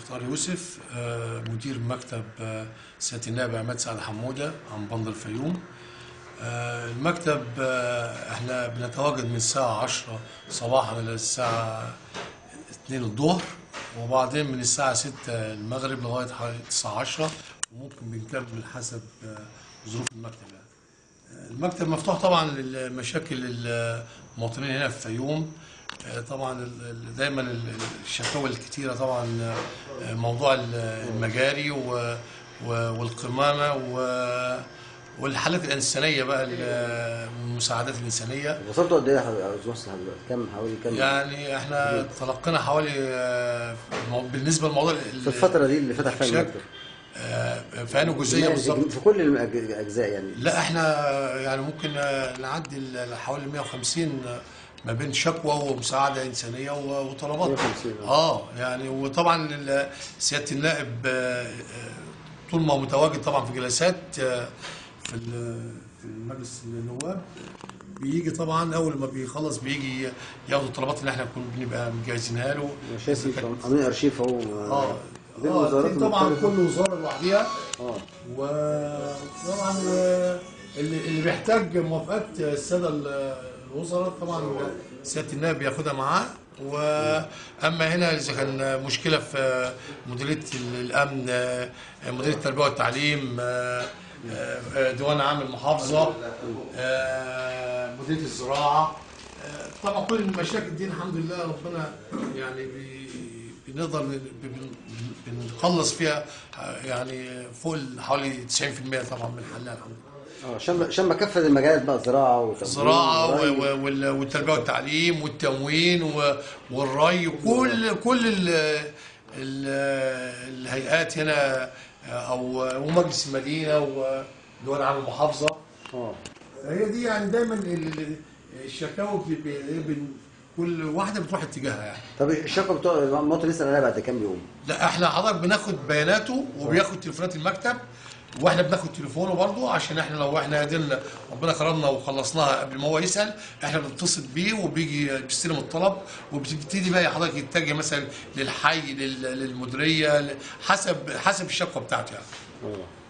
مختار يوسف آه، مدير مكتب آه، سيادة النائب عماد سعد حمودة عن بندر الفيوم آه، المكتب آه، احنا بنتواجد من الساعة 10 صباحا إلى الساعة 2 الظهر وبعدين من الساعة 6 المغرب لغاية حوالي 9 10 وممكن بنكمل حسب آه، ظروف المكتب يعني. المكتب مفتوح طبعا للمشاكل المواطنين هنا في الفيوم آه، طبعا ال- ال- دايما ال- الشكاوى الكتيره طبعا آه، موضوع ال- المجاري و- و- والقمامه و- والحالات الانسانيه بقى ال- المساعدات الانسانيه وصلتوا قد ايه يا استاذ محسن لحد دلوقتي؟ كم حوالي كم يعني احنا تلقينا حوالي آه، مو- بالنسبه لموضوع ال- في الفترة دي اللي فتح فيها الشك- المكتب آه، في انه جزئيه بالظبط في كل الأجزاء يعني لا احنا يعني ممكن نعدي ال- حوالي 150 ما بين شكوى ومساعده انسانيه و- وطلبات 150 اه يعني وطبعا ال- سياده النائب آه، آه، طول ما هو متواجد طبعا في جلسات آه، في ال- في مجلس النواب بيجي طبعا اول ما بيخلص بيجي ياخد الطلبات اللي احنا كنا بنبقى مجهزينها له أنا شايف عاملين ارشيف اهو اه بين اه الوزارات في طبعا المختلفة. كل وزاره لوحدها اه وطبعا آه، اللي اللي بيحتاج موافقات الساده ال- الوزراء طبعا سياده النائب بياخدها معاه واما هنا اذا كان مشكله في مديريه الامن آه، مديريه التربيه والتعليم آه، آه، ديوان عام المحافظه آه، مديريه الزراعه آه، طبعا كل المشاكل دي الحمد لله ربنا يعني بي- بنقدر ن- بن- بنخلص فيها آه، يعني فوق ال- حوالي 90% طبعا من حلها الحمد لله اه شم شم كافة المجالات بقى زراعة وتموين الزراعه وري. و- و- وال- والتربيه والتعليم والتموين و- والري كل كل ال- ال- الهيئات هنا آه، او ومجلس المدينه ودول عام المحافظه اه هي دي يعني دايما ال- ال- الشكاوى ب- ب- بن- كل واحده بتروح اتجاهها يعني طب الشقة بتوع المواطن يسأل عليها بعد كام يوم؟ لا احنا حضرتك بناخد بياناته وبياخد تليفونات المكتب واحنا بناخد تليفونه برضه عشان احنا لو احنا قدرنا ربنا كرمنا وخلصناها قبل ما هو يسال احنا بنتصل بيه وبيجي بيستلم الطلب وبتبتدي بقى حضرتك يتجه مثلا للحي لل- للمديريه ل- حسب حسب الشقه بتاعته يعني اه